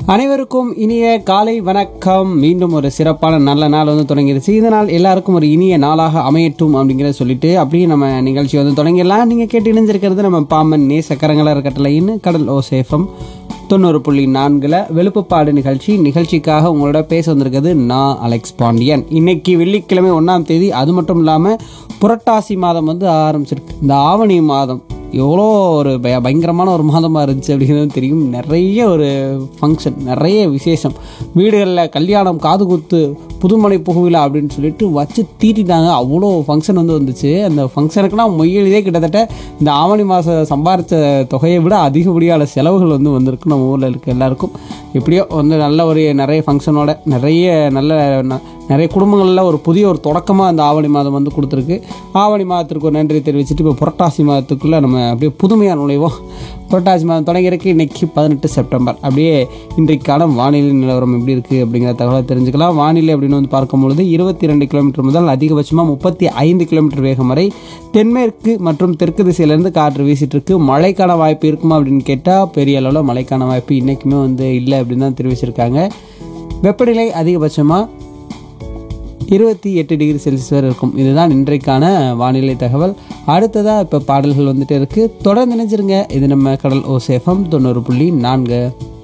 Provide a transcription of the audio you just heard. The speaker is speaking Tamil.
அனைவருக்கும் இனிய காலை வணக்கம் மீண்டும் ஒரு சிறப்பான நல்ல நாள் வந்து தொடங்கிருச்சு இந்த நாள் எல்லாருக்கும் ஒரு இனிய நாளாக அமையட்டும் அப்படிங்கிறத சொல்லிட்டு அப்படியே நம்ம நிகழ்ச்சி வந்து தொடங்கிடலாம் நீங்கள் கேட்டு இணைஞ்சிருக்கிறது நம்ம பாம்பன் நே சக்கரங்கள இருக்கட்டலைன்னு கடல் ஓசேஃபம் தொண்ணூறு புள்ளி நான்கில் வெளுப்புப்பாடு நிகழ்ச்சி நிகழ்ச்சிக்காக உங்களோட பேச வந்திருக்கிறது நான் அலெக்ஸ் பாண்டியன் இன்னைக்கு வெள்ளிக்கிழமை ஒன்றாம் தேதி அது மட்டும் இல்லாமல் புரட்டாசி மாதம் வந்து ஆரம்பிச்சிருக்கு இந்த ஆவணி மாதம் எவ்வளோ ஒரு பய பயங்கரமான ஒரு மாதமாக இருந்துச்சு அப்படிங்கிறது தெரியும் நிறைய ஒரு ஃபங்க்ஷன் நிறைய விசேஷம் வீடுகளில் கல்யாணம் காது குத்து புதுமனை புகுவிழா அப்படின்னு சொல்லிட்டு வச்சு தீட்டிட்டாங்க அவ்வளோ ஃபங்க்ஷன் வந்து வந்துச்சு அந்த ஃபங்க்ஷனுக்குலாம் மொய்யெழுதே கிட்டத்தட்ட இந்த ஆவணி மாதம் சம்பாரித்த தொகையை விட அதிகப்படியான செலவுகள் வந்து வந்திருக்கு நம்ம ஊரில் இருக்க எல்லாருக்கும் எப்படியோ வந்து நல்ல ஒரு நிறைய ஃபங்க்ஷனோட நிறைய நல்ல ந- நிறைய குடும்பங்களில் ஒரு புதிய ஒரு தொடக்கமாக அந்த ஆவணி மாதம் வந்து கொடுத்துருக்கு ஆவணி மாதத்திற்கு ஒரு நன்றி தெரிவிச்சுட்டு இப்போ புரட்டாசி மாதத்துக்குள்ளே நம்ம அப்படியே புதுமையாக நுழைவோம் புரட்டாசி மாதம் தொடங்கியிருக்கு இன்னைக்கு பதினெட்டு செப்டம்பர் அப்படியே இன்றைக்கான வானிலை நிலவரம் எப்படி இருக்குது அப்படிங்கிற தகவலை தெரிஞ்சுக்கலாம் வானிலை அப்படின்னு வந்து பார்க்கும்பொழுது இருபத்தி ரெண்டு கிலோமீட்டர் முதல் அதிகபட்சமாக முப்பத்தி ஐந்து கிலோமீட்டர் வேகம் வரை தென்மேற்கு மற்றும் தெற்கு திசையிலேருந்து காற்று வீசிட்டு இருக்கு மழைக்கான வாய்ப்பு இருக்குமா அப்படின்னு கேட்டால் பெரிய அளவில் மழைக்கான வாய்ப்பு இன்றைக்குமே வந்து இல்லை அப்படின்னு தான் தெரிவிச்சிருக்காங்க வெப்பநிலை அதிகபட்சமாக இருபத்தி எட்டு டிகிரி செல்சியஸ் வரை இருக்கும் இதுதான் இன்றைக்கான வானிலை தகவல் அடுத்ததாக இப்போ பாடல்கள் வந்துட்டு இருக்குது தொடர்ந்து நினைச்சிருங்க இது நம்ம கடல் ஓசேஃபம் தொண்ணூறு புள்ளி நான்கு